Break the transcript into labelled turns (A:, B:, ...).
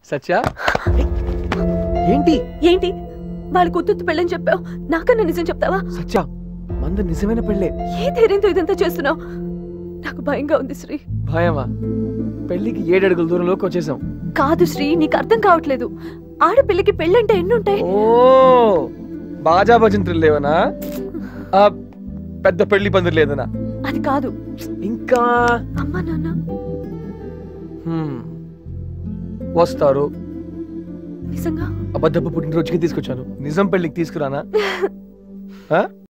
A: సత్య ఏంటి
B: ఏంటి వాళ్ళ కూతురు పెళ్ళని చెప్పావు నాకన్నా నిజం చెప్తావా
A: సత్య మంద నిజమైన పెళ్ళే
B: ఏ ధైర్యంతో ఇదంతా చేస్తున్నావు నాకు భయంగా ఉంది శ్రీ
A: భయమా పెళ్లికి ఏడడుగుల దూరంలోకి వచ్చేసాం
B: కాదు శ్రీ నీకు అర్థం కావట్లేదు ఆడపిల్లకి పెళ్ళంటే ఎన్నుంటాయి
A: ఓ బాజా భజంత్రులు లేవనా ఆ, పెద్ద పెళ్లి పందిరి లేదనా
B: అది కాదు
A: ఇంకా
B: అమ్మా నాన్న
A: హ్మ్. వస్తారు
B: నిజంగా
A: అబద్ధపు పుట్టినరోజుకి తీసుకొచ్చాను నిజం పెళ్లికి తీసుకురానా ఆ?